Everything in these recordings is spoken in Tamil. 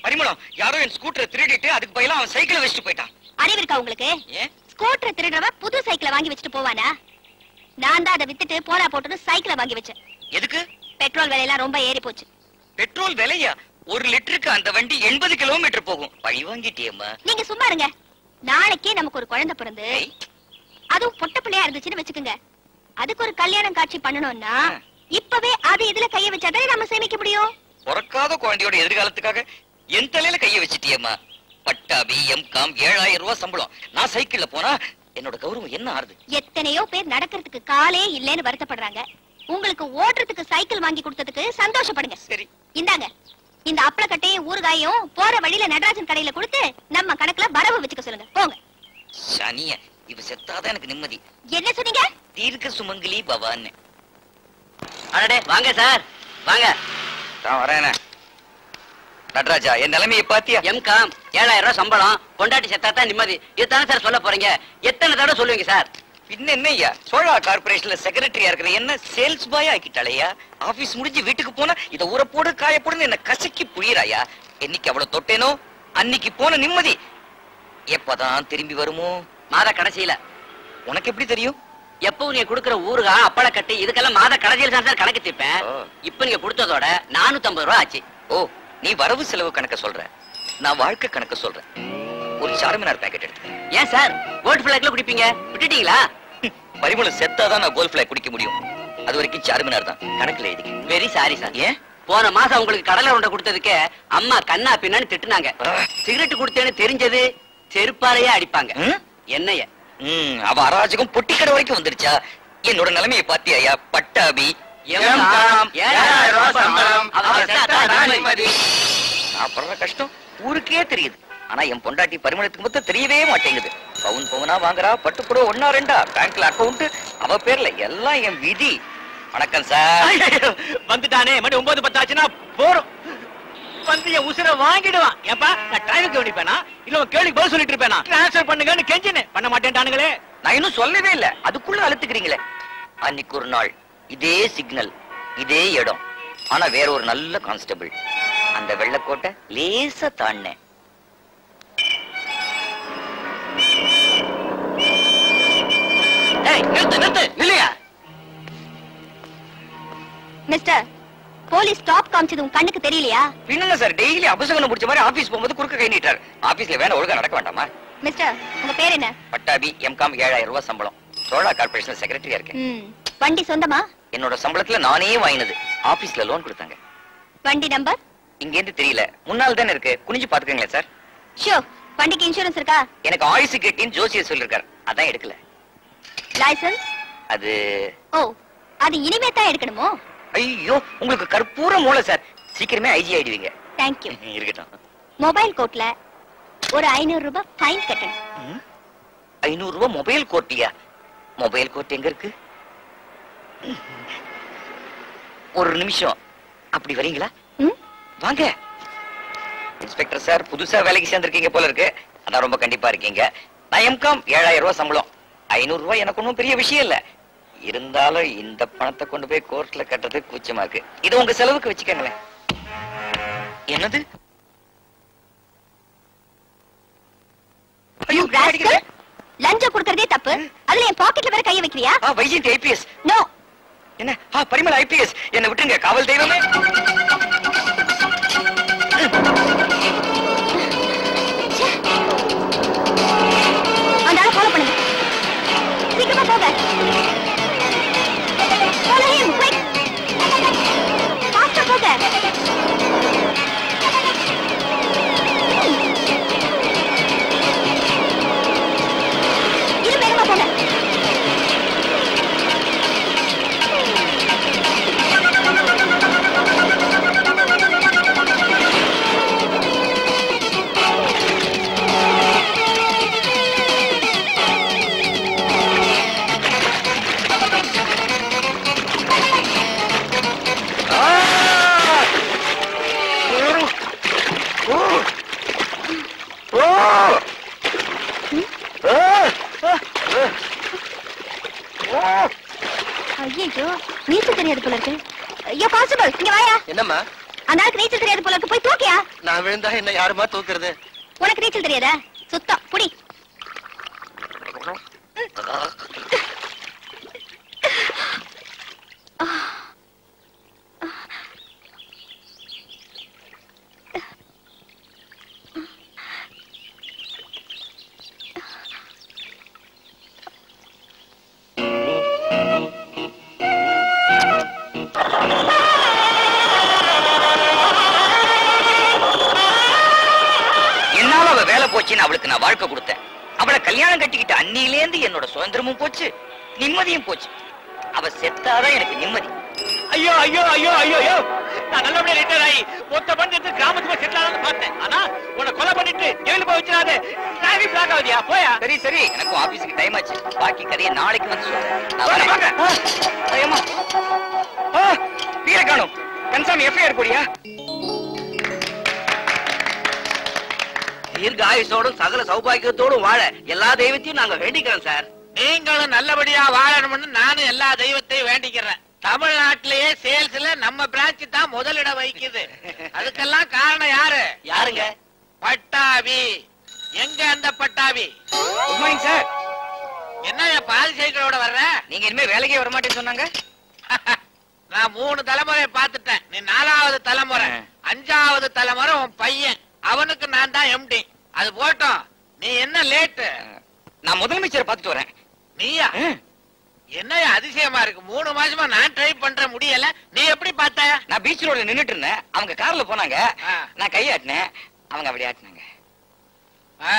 பரிமளம் யாரோ என் ஸ்கூட்டரை திருடிட்டு அதுக்கு பதிலா அவன் சைக்கிளை வச்சுட்டு போயிட்டான் அறிவு இருக்கா உங்களுக்கு ஏன் ஸ்கூட்டர் திருடுறவ புது சைக்கிளை வாங்கி வச்சுட்டு போவானா நான் தான் அதை வித்துட்டு போனா போட்டுட்டு சைக்கிளை வாங்கி வச்சேன் எதுக்கு பெட்ரோல் விலையெல்லாம் ரொம்ப ஏறி போச்சு பெட்ரோல் விலையா ஒரு லிட்டருக்கு அந்த வண்டி எண்பது கிலோமீட்டர் போகும் பழி வாங்கிட்டியம்மா நீங்க சும்மா இருங்க நாளைக்கே நமக்கு ஒரு குழந்தை பிறந்து ஏய், அதுவும் பொட்ட பிள்ளையா இருந்துச்சுன்னு வச்சுக்கோங்க அதுக்கு ஒரு கல்யாணம் காட்சி பண்ணணும்னா ஆ. இப்பவே அது இதுல கைய வச்சாதானே நம்ம சேமிக்க முடியும் பிறக்காத குழந்தையோட எதிர்காலத்துக்காக என் தலையில கைய வச்சிட்டியம்மா பட்டாபி எம் காம் ஏழாயிரம் ரூபாய் சம்பளம் நான் சைக்கிள்ல போனா என்னோட கௌரவம் என்ன ஆறுது எத்தனையோ பேர் நடக்கிறதுக்கு காலே இல்லைன்னு வருத்தப்படுறாங்க உங்களுக்கு ஓட்டுறதுக்கு சைக்கிள் வாங்கி கொடுத்ததுக்கு சந்தோஷப்படுங்க சரி இந்தாங்க இந்த அப்பளக்கட்டையும் ஊறுகாயும் போற வழியில நடராஜன் கடையில கொடுத்து நம்ம கணக்குல வரவு வச்சுக்க சொல்லுங்க போங்க சனிய இவ செத்தாதான் எனக்கு நிம்மதி என்ன சொன்னீங்க தீர்க்க சுமங்கலி பவான்னு அடடே வாங்க சார் வாங்க நான் வரேனே நடராஜா என் நிலைமையை பாத்தியா எம்காம் ஏழாயிரம் ரூபாய் சம்பளம் பொண்டாட்டி செத்தாதான் நிம்மதி இதுதானே சார் சொல்ல போறீங்க எத்தனை தடவை சொல்லுவீங்க சார் பின்ன என்னய்யா சோழா கார்பரேஷன்ல செக்ரட்டரியா இருக்கிற என்ன சேல்ஸ் பாய் ஆக்கிட்டாளையா ஆபீஸ் முடிஞ்சு வீட்டுக்கு போனா இத ஊற போடு காய போடுன்னு என்ன கசக்கி புழியறாயா என்னைக்கு அவ்வளவு தொட்டேனோ அன்னைக்கு போன நிம்மதி எப்பதான் திரும்பி வருமோ மாத கடைசியில உனக்கு எப்படி தெரியும் எப்பவும் நீங்க கொடுக்குற ஊறுகா அப்பள கட்டி இதுக்கெல்லாம் மாத கடைசியில தான் சார் கணக்கு தீர்ப்பேன் ஓ. இப்ப நீங்க கொடுத்ததோட நானூத்தி ரூபா ஆச்சு ஓ நீ வரவு செலவு கணக்க சொல்ற நான் வாழ்க்கை கணக்க சொல்றேன் ஒரு சார்மினார் பேக்கெட் எடுத்து ஏன் சார் கோல்ட் பிளாக்ல குடிப்பீங்க விட்டுட்டீங்களா பரிமளம் செத்தாதான் நான் கோல்ட் ஃபிளை குடிக்க முடியும் அது வரைக்கும் சார்மினார் தான் கணக்குல எழுதி வெரி சாரி சார் ஏன் போன மாசம் உங்களுக்கு கடலை உருண்டை கொடுத்ததுக்கு அம்மா கண்ணா பின்னான்னு திட்டுனாங்க ஆ. சிகரெட் கொடுத்தேன்னு தெரிஞ்சது செருப்பாலேயே அடிப்பாங்க ம்? என்னைய ம், அவ அராஜகம் பொட்டிக்கடை வரைக்கும் வந்துருச்சா என்னோட நிலைமையை பாத்தியாயா பட்டாபி எம்காம், ஏழாயிரம் ரூபாய் சம்பளம். அவ செத்தாதான் நிம்மதி. நான் படுற கஷ்டம் ஊருக்கே தெரியுது ஆனா என் பொண்டாட்டி பரிமளத்துக்கு மொத்தம் தெரியவே மாட்டேங்குது பவுன் பவுனா வாங்குறா பட்டுப்புடவை ஒன்னா ரெண்டா பேங்க்ல அக்கவுண்ட் அவ பேர்ல எல்லாம் என் விதி வணக்கம் சார் வந்துட்டானே மணி ஒன்பது பத்து ஆச்சுன்னா போறோம் வந்து என் உசுர வாங்கிடுவான் ஏப்பா நான் டைமுக்கு கவனிப்பேனா இல்ல உன் கேள்விக்கு பதில் சொல்லிட்டு இருப்பேனா ட்ரான்ஸ்ஃபர் பண்ணுங்கன்னு கெஞ்சினேன் பண்ண மாட்டேன்டானுங்களே நான் இன்னும் சொல்லவே இல்ல அதுக்குள்ள அழுத்துக்கிறீங்களே அன்னைக்கு ஒரு நாள் இதே சிக்னல் இதே இடம் ஆனா வேற ஒரு நல்ல கான்ஸ்டபிள் அந்த வெள்ளக்கோட்டை லேசா தாண்டினேன் ஏய் நிறுத்து நிறுத்து நில்லையா மிஸ்டர் போலீஸ் ஸ்டாப் காமிச்சது உங்க கண்ணுக்கு தெரியலையா பின்னுங்க சார் டெய்லி அபசகனம் பிடிச்ச மாதிரி ஆபீஸ் போகும்போது குறுக்க கை நீட்டார் ஆபீஸ்ல வேலை ஒழுங்கா நடக்க வேண்டாமா மிஸ்டர் உங்க பேர் என்ன பட்டாபி எம்காம் ஏழாயிரம் ரூபாய் சம்பளம் சோழா கார்பரேஷன்ல செக்ரட்டரியா இருக்கேன் ம், வண்டி சொந்தமா என்னோட சம்பளத்துல நானே வாங்கினது ஆபீஸ்ல லோன் கொடுத்தாங்க வண்டி நம்பர் இங்க இருந்து தெரியல முன்னால் தானே இருக்கு குனிஞ்சு பாத்துக்கங்களேன் சார் ஷோ வண்டிக்கு இன்சூரன்ஸ் இருக்கா எனக்கு ஆயுசு கட்டின்னு ஜோசியர் சொல்லிருக்காரு அதான் எடுக்கல லைசென்ஸ் அது ஓ அது இனிமே தான் எடுக்கணுமோ ஐயோ உங்களுக்கு கற்பூர மூளை சார் சீக்கிரமே ஐஜி ஆயிடுவீங்க தேங்க்யூ இருக்கட்டும் மொபைல் கோர்ட்ல ஒரு ஐநூறு ரூபாய் ஃபைன் கட்டணும் ஐநூறு ரூபாய் மொபைல் கோர்ட்டியா மொபைல் கோர்ட் எங்க இருக்கு ஒரு நிமிஷம் அப்படி வரீங்களா ம்? வாங்க இன்ஸ்பெக்டர் சார் புதுசா வேலைக்கு சேர்ந்திருக்கீங்க போல இருக்கு அதான் ரொம்ப கண்டிப்பா இருக்கீங்க நான் எம்காம் ஏழாயிரம் ரூபாய் சம்பளம் ஐநூறு ரூபாய் எனக்கு ஒன்றும் பெரிய விஷயம் இல்ல இருந்தாலும் இந்த பணத்தை கொண்டு போய் கோர்ட்ல கட்டுறது கூச்சமா இருக்கு இது உங்க செலவுக்கு வச்சுக்கங்களேன் என்னது ஐயோ You rascal. அடிக்கிறேன். லஞ்சம் கொடுக்கறதே தப்பு அதுல என் பாக்கெட்ல வேற கைய வைக்கிறியா ஆ வைஜெயந்தி ஐபிஎஸ் நோ என்ன ஆ பரிமள ஐபிஎஸ் என்ன விட்டுங்க காவல் தெய்வமே அந்த ஆளை ஃபாலோ பண்ணுங்க சீக்கிரமா போங்க Follow him, quick. Fast ஆ போங்க இன்னும் வேகமா போங்க ஐயோ நீச்சல் தெரியாது போல இருக்கு ஐயோ கான்ஸ்டபிள் இங்க வாயா என்னம்மா அந்த ஆளுக்கு நீச்சல் தெரியாது போல இருக்கு போய் தூக்கியா நான் விழுந்தா என்ன யாருமா தூக்குறது உனக்கு நீச்சல் தெரியாதா சுத்தம் புடி என்னால அவ வேலை போச்சுன்னு அவளுக்கு நான் வாழ்க்கை கொடுத்தேன் அவளை கல்யாணம் கட்டிக்கிட்ட அன்னியிலேந்து என்னோட சுதந்திரமும் போச்சு நிம்மதியும் போச்சு அவ செத்தாதான் எனக்கு நிம்மதி ஐயோ ஐயோ ஐயோ ஐயோ ஐயோ நான் நல்லபடியா ரிட்டையர் ஆகி மொத்த பண்ணி எடுத்து கிராமத்துக்கு போய் செட்டில் ஆகணும்னு பார்த்தேன் ஆனா உன்னை கொலை பண்ணிட்டு ஜெயிலுக்கு போய் வச்சிடாத டிராபிக் பிளாக் ஆகுதியா போயா சரி சரி எனக்கும் ஆபீஸுக்கு டைம் ஆச்சு பாக்கி கதையை நாளைக்கு வந்து சொல்றேன் நான் வாங்க, வரேன். வாங்க. ஆ, ஐயம்மா. ஆ, வீர காணும் கன்சாமி எஃப்ஐஆர் போடியா தீர்க்க ஆயுசோடும் சகல சௌபாகியத்தோடும் வாழ எல்லா தெய்வத்தையும் நாங்க வேண்டிக்கிறோம் சார் நீங்களும் நல்லபடியா வாழணும்னு நானும் எல்லா தெய்வத்தையும் வேண்டிக்கிறேன் தமிழ்நாட்டிலேயே சேல்ஸ்ல நம்ம பிரான்ச் தான் முதலிடம் வகிக்குது அதுக்கெல்லாம் காரணம் யாரு யாருங்க பட்டாவி எங்க அந்த பட்டாவி குட் மார்னிங் சார் என்ன பாதி சைக்கிளோட வர்ற நீங்க இனிமே வேலைக்கே வர மாட்டேன்னு சொன்னாங்க நான் மூணு தலைமுறை பார்த்துட்டேன் நீ நாலாவது தலைமுறை ஆ. அஞ்சாவது தலைமுறை உன் பையன் அவனுக்கு நான் தான் எம்டி அது போட்டோம் நீ என்ன லேட்டு நான் முதலமைச்சரை பார்த்துட்டு வரேன் நீயா ஆ, என்ன அதிசயமா இருக்கு மூணு மாசமா நான் ட்ரை பண்ற முடியல நீ எப்படி பார்த்த நான் பீச் ரோட்ல நின்னுட்டு இருந்தேன் அவங்க கார்ல போனாங்க ஆ. நான் கையாட்டினேன் அவங்க அப்படி ஆட்டினாங்க ஆ.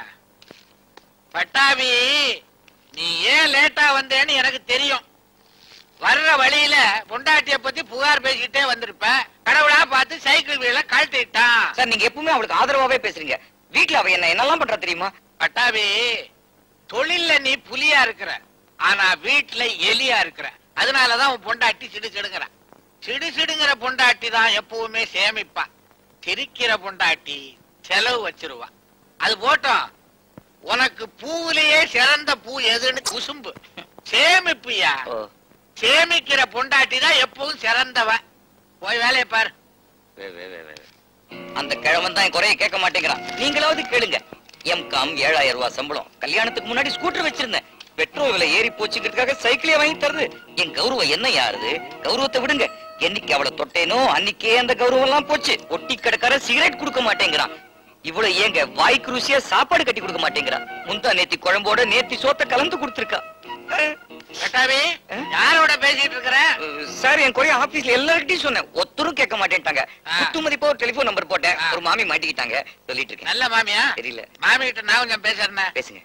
பட்டாபி நீ ஏன் லேட்டா வந்தேன்னு எனக்கு தெரியும் வர்ற வழியில பொண்டாட்டிய பத்தி புகார் பேசிக்கிட்டே வந்திருப்ப கடவுளா பார்த்து சைக்கிள் வீல கழட்டிட்டான் சார் நீங்க எப்பவுமே அவளுக்கு ஆதரவாவே பேசுறீங்க வீட்ல அவ என்ன என்னெல்லாம் பண்றா தெரியுமா பட்டாபி தொழில்ல நீ புலியா இருக்கிற ஆனா வீட்டுல எலியா இருக்கிற அதனாலதான் உன் பொண்டாட்டி சிடு சிடுங்கிற சிடு சிடுங்கிற பொண்டாட்டி தான் எப்பவுமே சேமிப்பா சிரிக்கிற பொண்டாட்டி செலவு வச்சிருவா அது போட்டோம் உனக்கு பூவிலேயே சிறந்த பூ எதுன்னு குசும்பு சேமிப்பியா ஓ, சேமிக்கிற பொண்டாட்டி தான் எப்பவும் சிறந்தவ போய் வேலையை பாரு வே, வே, வே, வே. அந்த கிழவன் தான் என் குறைய கேட்க மாட்டேங்கிறான் நீங்களாவது கேளுங்க எம்காம் ஏழாயிரம் ரூபாய் சம்பளம் கல்யாணத்துக்கு முன்னாடி ஸ்கூட்டர் வச்சிருந்தேன் பெட்ரோல் விலை ஏறி போச்சுக்கிறதுக்காக சைக்கிளே வாங்கி தருது என் கௌரவம் என்ன யாருது கௌரவத்தை விடுங்க என்னைக்கு அவளை தொட்டேனோ அன்னைக்கே அந்த கௌரவம் எல்லாம் போச்சு ஒட்டி கடைக்கார சிகரெட் கொடுக்க மாட்டேங்கிறான் இவ்வளவு ஏங்க வாய்க்கு ருசியா சாப்பாடு கட்டி கொடுக்க மாட்டேங்கிறான் முந்தா நேத்தி குழம்போட நேத்தி சோத்த கலந்து கொடுத்திருக்கா பட்டாபி ஆ? யாரோட பேசிட்டு இருக்கிற சார் என் குறைய ஆபீஸ்ல எல்லார்கிட்டயும் சொன்னேன் ஒருத்தரும் கேட்க மாட்டேன்ட்டாங்க ஆ. குத்து மதிப்பா ஒரு டெலிபோன் நம்பர் போட்டேன் ஆ. ஒரு மாமி மாட்டிக்கிட்டாங்க சொல்லிட்டு இருக்கேன் நல்ல மாமியா தெரியல மாமி கிட்ட நான் கொஞ்சம் பேசுறேன் பேசுங்க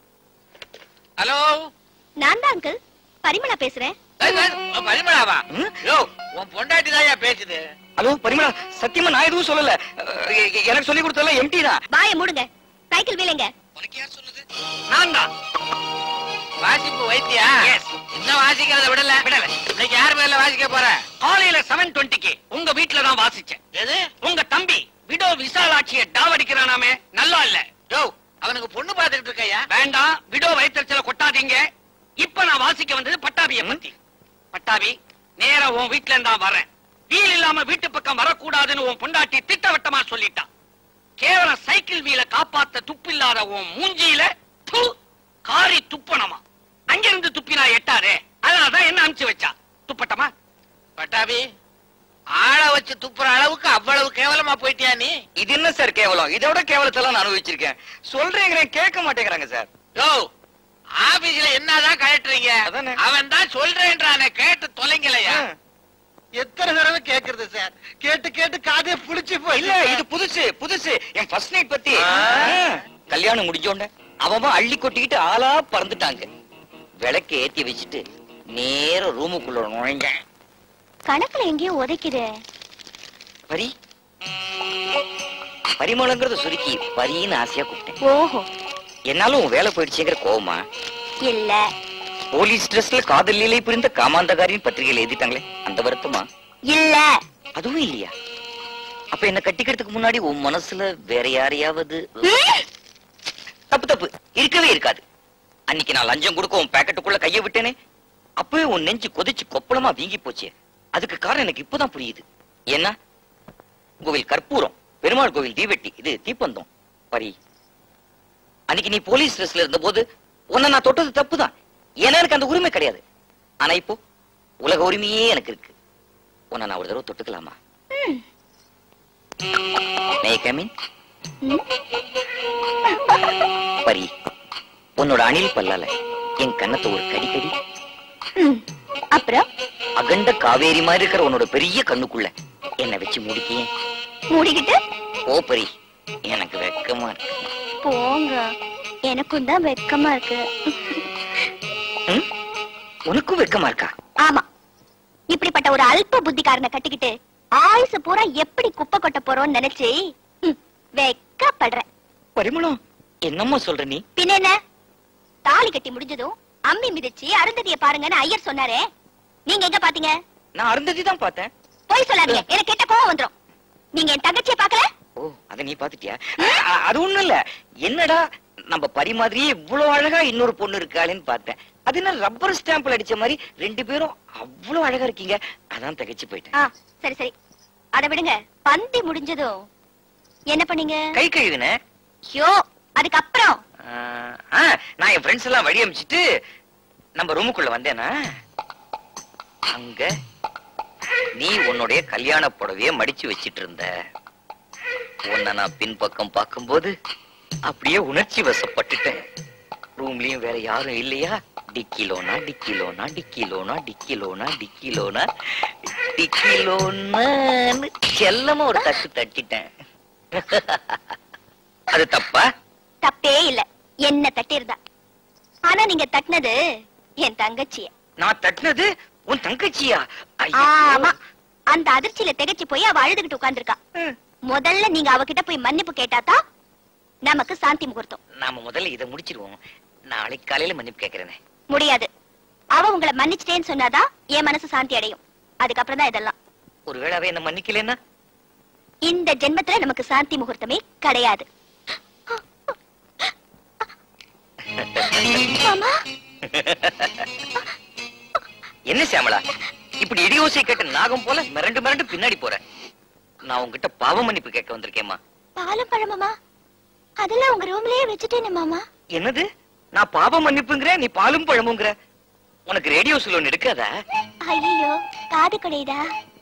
ஹலோ நான் தான் அங்கிள் பரிமளா பேசுறேன் பரிமளாவா ம்? யோ உன் பொண்டாட்டி தான் பேசுது ஹலோ பரிமளா சத்தியமா நான் எதுவும் சொல்லல அஹ், எ- எ- எனக்கு சொல்லி கொடுத்ததெல்லாம் எம்டி தான் வாயை மூடுங்க சைக்கிள் வீலைங்க உனக்கு யார் சொன்னது நான் தான் வாசிப்பு வைத்தியா Yes. இன்னும் வாசிக்கிறத விடல விடல. இன்னைக்கு யார் பேர்ல வாசிக்க போற காலையில செவன் டுவெண்ட்டிக்கு உங்க வீட்டுல தான் வாசிச்சேன் எது உங்க தம்பி விடோ விசாலாட்சிய டாவடிக்கிறானாமே நல்லா இல்ல யோ அவனுக்கு பொண்ணு பாத்துக்கிட்டு இருக்கையா வேண்டாம் விடோ வயிற்றுல கொட்டாதீங்க இப்ப நான் வாசிக்க வந்தது பட்டாபிய பத்தி பட்டாபி நேரா உன் வீட்டுல இருந்தா வரேன் வீல் இல்லாம வீட்டு பக்கம் வரக்கூடாதுன்னு உன் பொண்டாட்டி திட்டவட்டமா சொல்லிட்டான் கேவலம் சைக்கிள் வீல காப்பாத்த துப்பில்லாத உன் மூஞ்சியில து, காரி துப்பணமா அங்கிருந்து துப்பினா எட்டாதே அதனாலதான் என்ன அனுப்பிச்சு வச்சா துப்பட்டமா பட்டாபி ஆள வச்சு துப்புற அளவுக்கு அவ்வளவு கேவலமா போயிட்டியா நீ இது என்ன சார் கேவலம் இதோட கேவலத்தெல்லாம் நான் அனுபவிச்சிருக்கேன் சொல்றேங்கிறேன் கேட்க மாட்டேங்கிறாங்க சார் யோ ஆபீஸ்ல என்னதான் கழட்டுறீங்க அதானே. அவன் தான் சொல்றேன்றானே கேட்டு தொலைங்கலையா எத்தனை தடவை கேக்குறது சார் கேட்டு கேட்டு காதே புளிச்சு போய் இல்ல இது புதுசு புதுசு என் ஃபர்ஸ்ட் நைட் பத்தி ஆ. ஆ, கல்யாணம் முடிஞ்சோண்ட அவன் அள்ளி கொட்டிக்கிட்டு ஆளா பறந்துட்டாங்க விளக்கு ஏத்தி வச்சுட்டு நேர ரூமுக்குள்ள நுழைஞ்ச கணக்குல எங்கேயோ உதைக்குது பரி பரிமளங்கிறத சுருக்கி பரின்னு ஆசையா கூப்பிட்டேன் ஓஹோ என்னாலும் உன் வேலை போயிடுச்சுங்கிற கோவமா இல்ல போலீஸ் ட்ரெஸ்ல காதல் லீலை புரிந்த காமாந்தகாரின் பத்திரிகையில எழுதிட்டாங்களே அந்த வருத்தமா இல்ல அதுவும் இல்லையா அப்ப என்ன கட்டிக்கிறதுக்கு முன்னாடி உன் மனசுல வேற யாரையாவது தப்பு தப்பு இருக்கவே இருக்காது அன்னைக்கு நான் லஞ்சம் கொடுக்க உன் பாக்கெட்டுக்குள்ள கைய விட்டேனே அப்பவே உன் நெஞ்சு கொதிச்சு கொப்பளமா வீங்கி போச்சே அதுக்கு காரணம் எனக்கு இப்பதான் புரியுது ஏன்னா கோவில் கற்பூரம் பெருமாள் கோவில் தீவெட்டி இது தீப்பந்தம் பரி அன்னைக்கு நீ போலீஸ் ட்ரெஸ்ல இருந்த போது உன்னை நான் தொட்டது தப்புதான் ஏன்னா எனக்கு அந்த உரிமை கிடையாது ஆனா இப்போ உலக உரிமையே எனக்கு இருக்கு உன்னை நான் ஒரு தடவை தொட்டுக்கலாமா May I come in? பரி உன்னோட அணில் பல்லால என் கன்னத்தை ஒரு கடி கடி ம். அப்புறம் அகண்ட காவேரி மாதிரி இருக்கிற உன்னோட பெரிய கண்ணுக்குள்ள என்னை வச்சு முடிக்கியே மூடிக்கிட்டு ஓ பரி எனக்கு வெக்கமா இருக்கு போங்க எனக்கும் தான் வெக்கமா இருக்கு ம்? உனக்கும் வெக்கமா இருக்கா ஆமா இப்படிப்பட்ட ஒரு அல்ப புத்திக்காரனை கட்டிக்கிட்டு ஆயுசு பூரா எப்படி குப்பை கொட்ட போறோம்னு நினைச்சு ம், வெக்கப்படுறேன் பரிமளம் என்னம்மா சொல்ற நீ பின்ன என்ன தாலி கட்டி முடிஞ்சதும் அம்மி மிதிச்சு அருந்ததிய பாருங்கன்னு ஐயர் சொன்னாரே நீங்க எங்க பாத்தீங்க நான் அருந்ததி தான் பார்த்தேன் போய் சொல்லாதீங்க எனக்கு கெட்ட கோவம் வந்துரும் நீங்க என் தங்கச்சியை பார்க்கல ஓ அத நீ பாத்துட்டியா அ- அது ஒண்ணும் இல்ல என்னடா நம்ம பரி மாதிரியே இவ்வளவு அழகா இன்னொரு பொண்ணு இருக்காளேன்னு பார்த்தேன் அது என்ன ரப்பர் ஸ்டாம்பிள் அடிச்ச மாதிரி ரெண்டு பேரும் அவ்வளவு அழகா இருக்கீங்க அதான் திகைச்சு போயிட்டேன் ஆ சரி சரி அத விடுங்க பந்தி முடிஞ்சதும் என்ன பண்ணீங்க கை கழுவினேன் ஐயோ அதுக்கப்புறம் ஆ, ஆ, நான் என் ஃப்ரெண்ட்ஸ் எல்லாம் வழி அமிச்சிட்டு நம்ம ரூமுக்குள்ள வந்தேனா அங்க நீ உன்னுடைய கல்யாண புடவைய மடிச்சு வச்சிட்டு இருந்த உன்னை நான் பின்பக்கம் பார்க்கும்போது அப்படியே உணர்ச்சி வசப்பட்டுட்டேன் ரூம்லயும் வேற யாரும் இல்லையா டிக்கிலோனா டிக்கிலோனா டிக்கிலோனா டிக்கிலோனா டிக்கிலோனா டிக்கிலோன்னு செல்லமா ஒரு தட்டு தட்டிட்டேன் அது தப்பா தப்பே இல்ல என்ன தட்டிருந்தா ஆனா நீங்க தட்டினது என் தங்கச்சிய நான் தட்டினது உன் தங்கச்சியா ஐயோ. ஆமா அந்த அதிர்ச்சியில திகைச்சு போய் அவ அழுதுகிட்டு உட்கார்ந்திருக்கா ம். முதல்ல நீங்க அவகிட்ட போய் மன்னிப்பு கேட்டாதான் நமக்கு சாந்தி முகூர்த்தம் நாம முதல்ல இதை முடிச்சிருவோம் நாளைக்கு காலையில மன்னிப்பு கேக்குறேனே முடியாது அவ உங்களை மன்னிச்சிட்டேன்னு சொன்னாதான் என் மனசு சாந்தி அடையும் அதுக்கப்புறம் தான் இதெல்லாம் ஒருவேளை அவ என்ன மன்னிக்கலன்னா இந்த ஜென்மத்துல நமக்கு சாந்தி முகூர்த்தமே கிடையாது மாமா என்ன சியாமளா இப்படி இடியோசை கேட்ட நாகம் போல மிரண்டு மிரண்டு பின்னாடி போற நான் உன்கிட்ட பாவ மன்னிப்பு கேட்க வந்திருக்கேம்மா பாலும் பழமாமா அதெல்லாம் உங்க ரூம்லயே வச்சுட்டேனே மாமா என்னது நான் பாவ மன்னிப்புங்கிற நீ பாலும் பழமுங்கிற உனக்கு ரேடியோ சுலோன் எடுக்காதா ஐயோ காது குடையுதா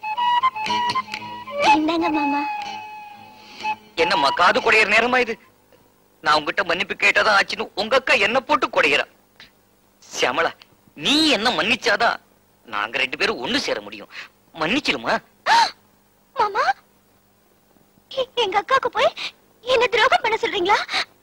என்னங்க மாமா என்னம்மா காது குடையிற நேரமா இது நான் உன்கிட்ட மன்னிப்பு கேட்டதான் ஆச்சுன்னு உங்க அக்கா என்ன போட்டு குடையிறா சியாமளா நீ என்ன மன்னிச்சாதான் நாங்க ரெண்டு பேரும் ஒண்ணு சேர முடியும் மன்னிச்சிருமா மாமா எ- எங்க அக்காக்கு போய் என்ன துரோகம் பண்ண சொல்றீங்களா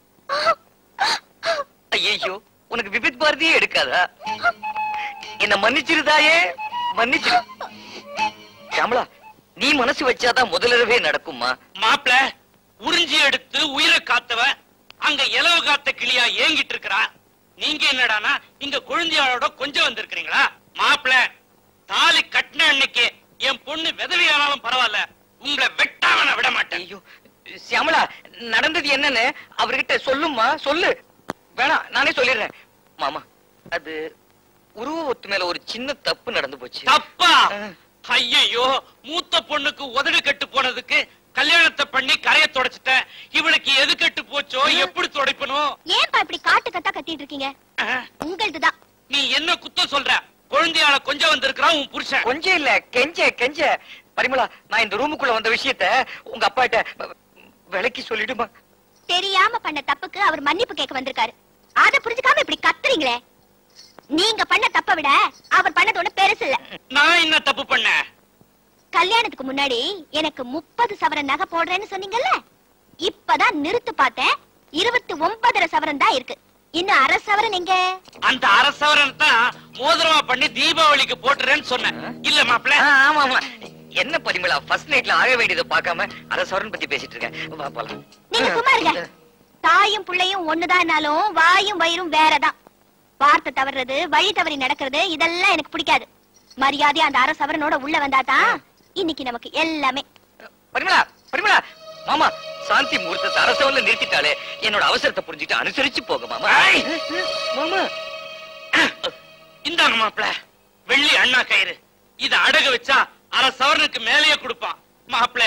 ஐயோ உனக்கு விபித் பாரதியே எடுக்காதா என்ன மன்னிச்சிருதாயே மன்னிச்சிரு சியாமளா நீ மனசு வச்சாதான் முதலிரவே நடக்குமா மாப்பிள உறிஞ்சி எடுத்து உயிரை காத்தவ அங்க இலவு காத்த கிளியா ஏங்கிட்டு இருக்கிறா நீங்க என்னடானா இங்க குழந்தையாளோட கொஞ்சம் வந்திருக்கிறீங்களா மாப்பிள தாலி கட்டின அன்னைக்கு என் பொண்ணு விதவையானாலும் பரவாயில்ல உங்களை வெட்டாம நான் விட மாட்டேன் ஐயோ சியாமளா நடந்தது என்னன்னு அவர்கிட்ட சொல்லுமா சொல்லு வேணாம் நானே சொல்லிடுறேன் மாமா அது உருவ ஒத்து மேல ஒரு சின்ன தப்பு நடந்து போச்சு தப்பா அஹ். ஐயோ மூத்த பொண்ணுக்கு உதடு கட்டு போனதுக்கு கல்யாணத்தை பண்ணி கரைய தொடச்சிட்டேன் இவளுக்கு எது கட்டு போச்சோ எப்படி துடைப்பணும் ஏன்பா இப்படி காட்டு கத்தா கத்திட்டு இருக்கீங்க அஹ், உங்களதுதான் நீ என்ன குத்தம் சொல்ற குழந்தையால கொஞ்சம் வந்திருக்கிறான் உன் புருஷன் கொஞ்சம் இல்ல கெஞ்ச கெஞ்ச பரிமளா நான் இந்த ரூமுக்குள்ள வந்த விஷயத்த உங்க அப்பா கிட்ட விலைக்கு சொல்லிடுமா தெரியாம பண்ண தப்புக்கு அவர் மன்னிப்பு கேட்க வந்திருக்காரு அத புரிஞ்சுக்காம இப்படி கத்துறீங்களே நீங்க பண்ண தப்பை விட அவர் பண்ணது ஒண்ணு பெருசு இல்ல நான் என்ன தப்பு பண்ணேன் கல்யாணத்துக்கு முன்னாடி எனக்கு முப்பது சவரன் நகை போடுறேன்னு சொன்னீங்கல்ல இப்பதான் நிறுத்து பார்த்தேன் இருபத்தி ஒன்பதரை சவரன் தான் இருக்கு இன்னும் அரை சவரன் எங்க அந்த அரசவரன் தான் மோதிரமா பண்ணி தீபாவளிக்கு போட்டுறேன்னு சொன்னேன் இல்ல மாப்பிள ஆ, ஆமா ஆமா என்ன பரிமளா ஃபர்ஸ்ட் நைட்ல ஆக வேண்டியதை பார்க்காம அரை சவரன் பத்தி பேசிட்டு இருக்கேன் வா போலாம் நீங்க சும்மா இருங்க தாயும் பிள்ளையும் ஒண்ணுதான்னாலும் வாயும் வயிறும் வேறதான் வார்த்தை தவறுறது வழி தவறி நடக்கிறது இதெல்லாம் எனக்கு பிடிக்காது மரியாதை அந்த அரை சவரனோட உள்ள வந்தாதான் இன்னைக்கு நமக்கு எல்லாமே பரிமளா பரிமளா மாமா சாந்தி முகூர்த்தத்தை அரசவல்ல நிறுத்திட்டாலே என்னோட அவசரத்தை புரிஞ்சுட்டு அனுசரிச்சு போக மாமா ஐய்! மாமா இந்தாங்க மாப்பிள வெள்ளி அண்ணா கயிறு இத அடகு வச்சா அரை சவரனுக்கு மேலேயே கொடுப்பான் மாப்பிள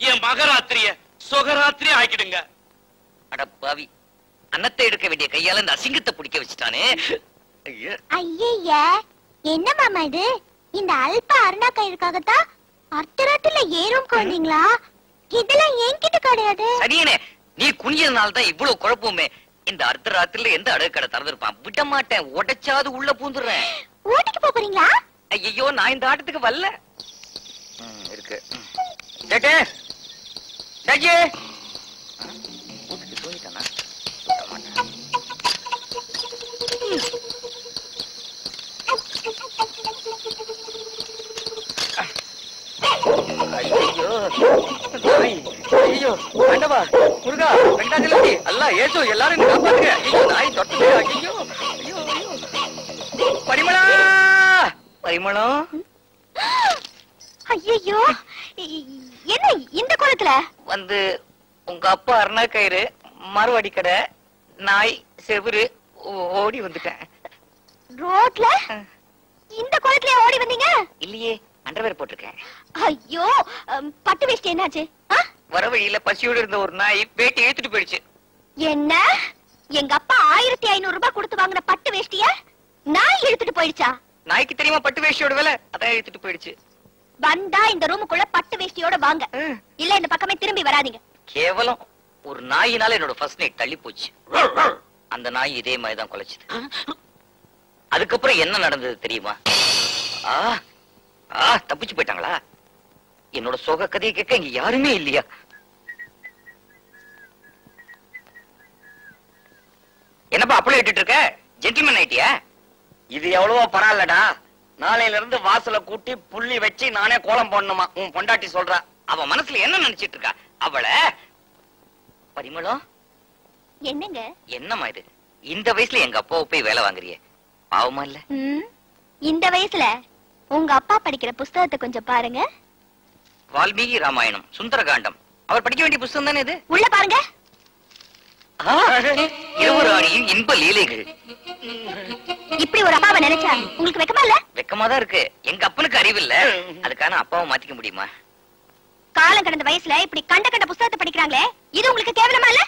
என் மகராத்திரிய சுகராத்திரி ஆக்கிடுங்க அட பாவி அன்னத்தை எடுக்க வேண்டிய கையால இந்த அசிங்கத்தை பிடிக்க வச்சுட்டானே ஐயா ஐய என்ன மாமா இது இந்த அல்ப அருணா கயிறுக்காகத்தான் அர்த்தராத்துல ஏறும் குழந்தைங்களா இதெல்லாம் என்கிட்ட கிடையாது சரியனே நீ குனியதுனால தான் இவ்வளவு குழப்பமே இந்த அர்த்த ராத்திரில எந்த அடகு கடை திறந்திருப்பான் விட மாட்டேன் உடைச்சாது உள்ள பூந்துடுறேன் ஓட்டிக்கு போப் போறீங்களா ஐயோ நான் இந்த ஆட்டத்துக்கு வரல ம், இருக்கு ம். சேட்டு சேஜி தூங்கிட்டானா தூங்க மாட்டான். ஐயோ நாய். ஐயோ ஆண்டவா முருகா வெங்கடாஜலபதி அல்லா ஏசு எல்லாரும் என்ன காப்பாத்துங்க ஐயோ நாய் தொட்டது ஐயோ ஐயோ ஐயோ பரிமளா பரிமளம் ஐயோ என்ன இந்த கோலத்துல வந்து உங்க அப்பா அருணா கயிறு மறுவடி கடை நாய் செவுரு ஓ- ஓடி வந்துட்டேன் ரோட்ல இந்த கோலத்துல ஓடி வந்தீங்க இல்லையே அண்டர்வேர் போட்டிருக்கேன் ஐயோ அம், பட்டு வேஷ்டி என்னாச்சு ஆ? வர வழியில பசியோடு இருந்த ஒரு நாய் வேட்டி இழுத்துட்டு போயிடுச்சு என்ன எங்க அப்பா ஆயிரத்தி ஐநூறு ரூபாய் கொடுத்து வாங்கின பட்டு வேஷ்டிய நாய் இழுத்துட்டு போயிடுச்சா நாய்க்கு தெரியுமா பட்டு வேஷ்டியோட விலை அதான் இழுத்துட்டு போயிடுச்சு வந்தா இந்த ரூமுக்குள்ள பட்டு வேஷ்டியோட வாங்க ம். இல்ல இந்த பக்கமே திரும்பி வராதீங்க கேவலம் ஒரு நாயினால என்னோட ஃபர்ஸ்ட் நைட் தள்ளி போச்சு அந்த நாய் இதே மாதிரி தான் குலைச்சுது அதுக்கப்புறம் என்ன நடந்தது தெரியுமா ஆ ஆ தப்பிச்சு போயிட்டாங்களா என்னோட சோக கதையை கேட்க இங்க யாருமே இல்லையா என்னப்பா அப்பளம் இட்டுட்டு இருக்க ஜென்டில்மேன் ஆயிட்டியா இது எவ்வளவோ பரவாயில்லடா நாளையில இருந்து வாசல கூட்டி புள்ளி வச்சு நானே கோலம் போடணுமா உன் பொண்டாட்டி சொல்றா அவ மனசுல என்ன நினைச்சிட்டு இருக்கா அவளை பரிமளம் என்னங்க என்னம்மா இது இந்த வயசுல எங்க அப்பாவை போய் வேலை வாங்குறியே பாவமா இல்ல ம், இந்த வயசுல உங்க அப்பா படிக்கிற புஸ்தகத்தை கொஞ்சம் பாருங்க வால்மீகி ராமாயணம் சுந்தரகாண்டம் அவர் படிக்க வேண்டிய புஸ்தகம் தானே இது உள்ள பாருங்க ஆ, இருவராணியின் இன்ப லீலைகள் இப்படி ஒரு அப்பாவை நினைச்சா உங்களுக்கு வெக்கமா இல்ல வெக்கமா தான் இருக்கு எங்க அப்பனுக்கு அறிவு இல்ல அதுக்கான அப்பாவை மாத்திக்க முடியுமா காலம் கடந்த வயசுல இப்படி கண்ட கண்ட புஸ்தகத்தை படிக்கிறாங்களே இது உங்களுக்கு கேவலமா இல்ல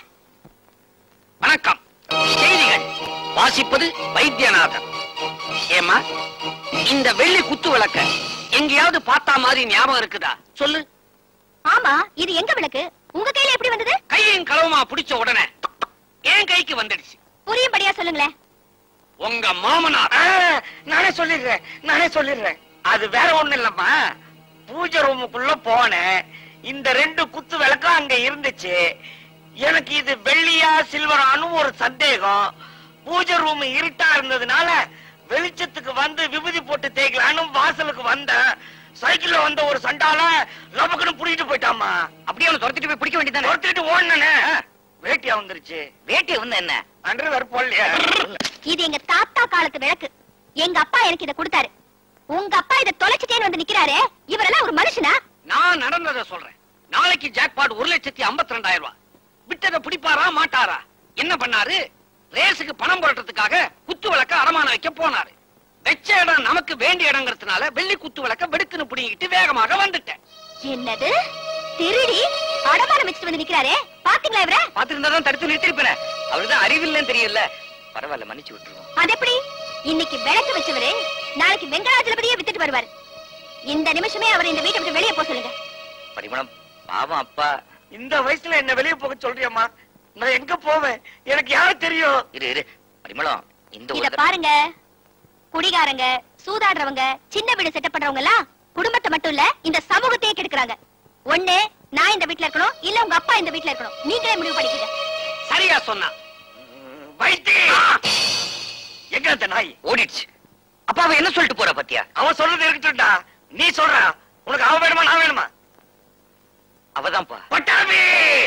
வணக்கம் செய்திகள் வாசிப்பது வைத்தியநாதன் ஏமா இந்த வெள்ளி குத்து விளக்க எங்கேயாவது பார்த்தா மாதிரி ஞாபகம் இருக்குதா சொல்லு ஆமா இது எங்க விளக்கு உங்க கையில எப்படி வந்தது கையும் களவுமா பிடிச்ச உடனே என் கைக்கு வந்துடுச்சு புரியும்படியா சொல்லுங்களேன் உங்க மாமனார் நானே சொல்லிடுறேன் நானே சொல்லிடுறேன் அது வேற ஒண்ணு இல்லம்மா பூஜை ரூமுக்குள்ள போனேன் இந்த ரெண்டு குத்து விளக்கும் அங்க இருந்துச்சு எனக்கு இது வெள்ளியா சில்வரான்னு ஒரு சந்தேகம் பூஜை ரூம் இருட்டா இருந்ததுனால வெளிச்சத்துக்கு வந்து விபூதி போட்டு தேய்க்கலான்னு வாசலுக்கு வந்தேன் சைக்கிள்ல வந்த ஒரு சண்டால லபக்குன்னு புடிக்கிட்டு போயிட்டாமா அப்படியே அவனை துரத்திட்டு போய் பிடிக்க வேண்டியதானே துரத்திட்டு ஓடுனே வேட்டியா வந்துருச்சு வேட்டியா வந்து என்ன அன்று வேற போடலையா இது எங்க தாத்தா காலத்து விளக்கு எங்க அப்பா எனக்கு இத கொடுத்தாரு உங்க அப்பா இத தொலைச்சிட்டேன்னு வந்து நிக்கிறாரே இவரெல்லாம் ஒரு மனுஷனா நான் நடந்ததை சொல்றேன் நாளைக்கு ஜாக்பாட் ஒரு லட்சத்தி ஐம்பத்தி ரெண்டாயிரம் ரூபாய் விட்டதை பிடிப்பாரா மாட்டாரா என்ன பண்ணாரு ரேஸுக்கு பணம் புரட்டுறதுக்காக குத்து விளக்க அடமான வைக்க போனாரு வெச்ச இடம் நமக்கு வேண்டிய இடங்கிறதுனால வெள்ளி குத்து விளக்க வெடுக்குன்னு பிடிங்கிட்டு வேகமாக வந்துட்டேன் என்னது திருடி அடமானம் வச்சுட்டு வந்து நிக்கிறாரே பாத்தீங்களா இவர பாத்துருந்தா தான் தடுத்து நிறுத்திருப்பேன் அவருதான் அறிவில்லைன்னு தெரியல பரவாயில்ல மன்னிச்சு விட்டுருவோம் அது எப்படி இன்னைக்கு விளக்கு வச்சவரு நாளைக்கு வெங்கடாஜலபதியே வித்துட்டு வருவாரு இந்த நிமிஷமே அவர் இந்த வீட்டை விட்டு வெளியே போக சொல்லுங்க பரிமளம் பாவம் அப்பா இந்த வயசுல என்ன வெளிய போக சொல்றியம்மா நான் எங்க போவேன் எனக்கு யாரு தெரியும் இரு இரு பரிமளம் இந்த இத ஒரு தடவை- பாருங்க குடிகாரங்க சூதாடுறவங்க சின்ன வீடு செட்டப் பண்றவங்க எல்லாம் குடும்பத்தை மட்டும் இல்ல இந்த சமூகத்தையே கெடுக்குறாங்க ஒண்ணு நான் இந்த வீட்ல இருக்கணும் இல்ல உங்க அப்பா இந்த வீட்ல இருக்கணும் நீங்களே முடிவு பண்ணிக்கங்க சரியா சொன்னா வைத்திய எங்க அந்த நாய் ஓடிடுச்சு அப்பா அவன் என்ன சொல்லிட்டு போற பத்தியா அவன் சொல்றது இருக்கட்டும்டா நீ சொல்ற உனக்கு அவ வேணுமா நான் வேணுமா அவதான்ப்பா பட்டாபி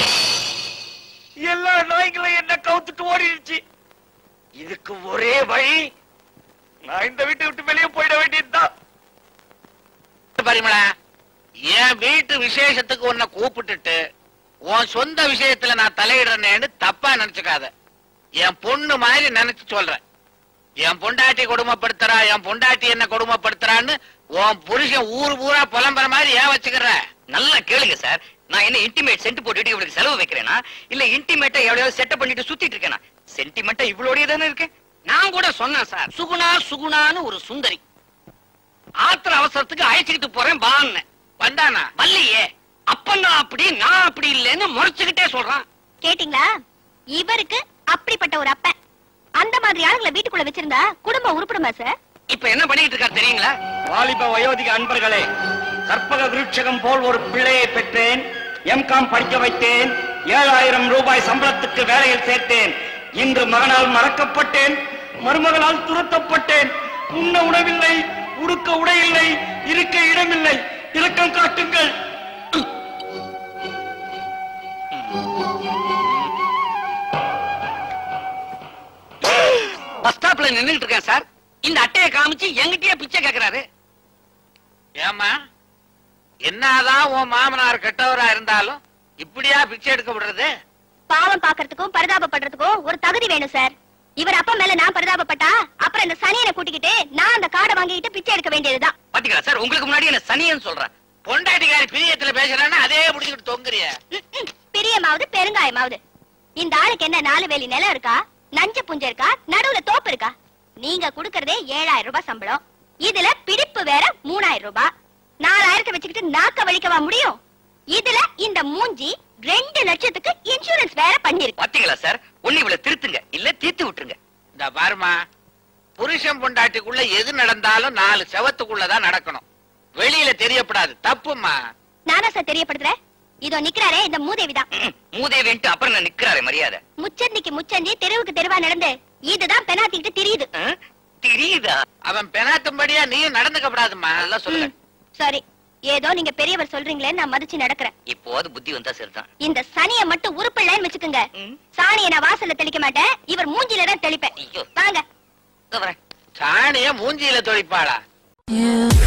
எல்லா நாய்களும் என்ன கவுத்துட்டு ஓடிடுச்சு இதுக்கு ஒரே வழி நான் இந்த வீட்டை விட்டு வெளியே போயிட வேண்டியதுதான் பரிமளா என் வீட்டு விசேஷத்துக்கு உன்னை கூப்பிட்டுட்டு உன் சொந்த விஷயத்துல நான் தலையிடுறேன்னு தப்பா நினைச்சுக்காத என் பொண்ணு மாதிரி நினைச்சு சொல்றேன் என் பொண்டாட்டி கொடுமைப்படுத்துறா என் பொண்டாட்டி என்ன கொடுமைப்படுத்துறான்னு உன் புருஷன் ஊர் பூரா புலம்புற மாதிரி ஏன் வச்சுக்கிற நல்லா கேளுங்க சார் நான் என்ன இன்டிமேட் சென்ட் போட்டுட்டு இவளுக்கு செலவு வைக்கிறேனா இல்ல இன்டிமேட்டை எவ்வளவு செட்டப் பண்ணிட்டு சுத்திட்டு இருக்கேனா சென்டிமெண்டா இவளோடய தானே இருக்கேன் நான் கூட சொன்னேன் சார் சுகுணா சுகுணான்னு ஒரு சுந்தரி ஆத்திர அவசரத்துக்கு அழைச்சுக்கிட்டு போறேன் பான்னு வந்தானா வல்லையே அப்பந்தான் அப்படி நான் அப்படி இல்லைன்னு முறைச்சுக்கிட்டே சொல்றான் கேட்டீங்களா இவருக்கு அப்படிப்பட்ட ஒரு அப்பன் அந்த மாதிரி ஆளுங்களை வீட்டுக்குள்ள வச்சிருந்தா குடும்பம் உருப்படுமா சார் இப்ப என்ன பண்ணிட்டு இருக்காரு தெரியுங்களா வாலிப வயோதிக அன்பர்களே கற்பக விருட்சகம் போல் ஒரு பிள்ளையை பெற்றேன் எம்காம் படிக்க வைத்தேன் ஏழாயிரம் ரூபாய் சம்பளத்துக்கு வேலையில் சேர்த்தேன் இன்று மகனால் மறக்கப்பட்டேன் மருமகளால் துரத்தப்பட்டேன் உண்ண உணவில்லை உடுக்க உடையில்லை இருக்க இடமில்லை இரக்கம் காட்டுங்கள் பஸ் ஸ்டாப்ல நின்னுட்டு இருக்கேன் சார் இந்த அட்டையை காமிச்சு எங்கிட்டயே பிச்சை கேக்குறாரு ஏமா என்னதான் உன் மாமனார் கெட்டவரா இருந்தாலும் இப்படியா பிச்சை எடுக்க விடுறது பாவம் பாக்குறதுக்கும் பரிதாபப்படுறதுக்கும் ஒரு தகுதி வேணும் சார் இவர் அப்பா மேல நான் பரிதாபப்பட்டா அப்புறம் இந்த சனியனை கூட்டிக்கிட்டு நான் அந்த காடை வாங்கிட்டு பிச்சை எடுக்க வேண்டியதுதான் பாத்தீங்களா சார் உங்களுக்கு முன்னாடி என்ன சனியன்னு சொல்றேன் பொண்டாட்டிக்காரி பிரியத்துல பேசுறான்னா அதே முடிச்சுக்கிட்டு தொங்குறிய ம், ம். பிரியமாவது பெருங்காயமாவது இந்த ஆளுக்கு என்ன நாலு வேலி நிலம் இருக்கா நஞ்ச புஞ்ச இருக்கா நடுவுல தோப்பு இருக்கா நீங்க குடுக்கறதே ஏழாயிரம் ரூபாய் சம்பளம் இதுல பிடிப்பு வேற மூணாயிரம் ரூபாய் நாலாயிரத்தை வச்சுக்கிட்டு நாக்க வலிக்கவா முடியும் இதுல இந்த மூஞ்சி ரெண்டு லட்சத்துக்கு இன்சூரன்ஸ் வேற பண்ணிருக்கு பாத்தீங்களா சார் ஒண்ணு இவளை திருத்துங்க இல்ல தீர்த்து விட்டுருங்க இந்த பாருமா புருஷன் பொண்டாட்டிக்குள்ள எது நடந்தாலும் நாலு செவத்துக்குள்ளதான் நடக்கணும் வெளியில தெரியப்படாது தப்புமா நானா சார் தெரியப்படுத்துறேன் இதோ நிக்கிறாரே இந்த மூதேவிதான் ம், மூதேவின்ட்டு அப்புறம் நான் நிக்கிறாரே மரியாதை முச்சந்திக்கு முச்சந்தி தெருவுக்கு தெருவா நடந்து இதுதான் பெனாத்திக்கிட்டு தெரியுது ஆ? தெரியுதா அவன் பெனாத்தும்படியா நீயும் நடந்துக்கப்படாதுமா நல்லா சொல்லுங்க ம், சரி ஏதோ நீங்க பெரியவர் சொல்றீங்களேன்னு நான் மதிச்சு நடக்கிறேன் இப்போது புத்தி வந்தா சரிதான் இந்த சனிய மட்டும் உருப்பிடலன்னு வச்சுக்கோங்க ம். சாணியை நான் வாசல்ல தெளிக்க மாட்டேன் இவர் மூஞ்சில தான் தெளிப்பேன் ஐயோ வாங்க இதோ வரேன் சாணிய மூஞ்சியில தொழிப்பாளா You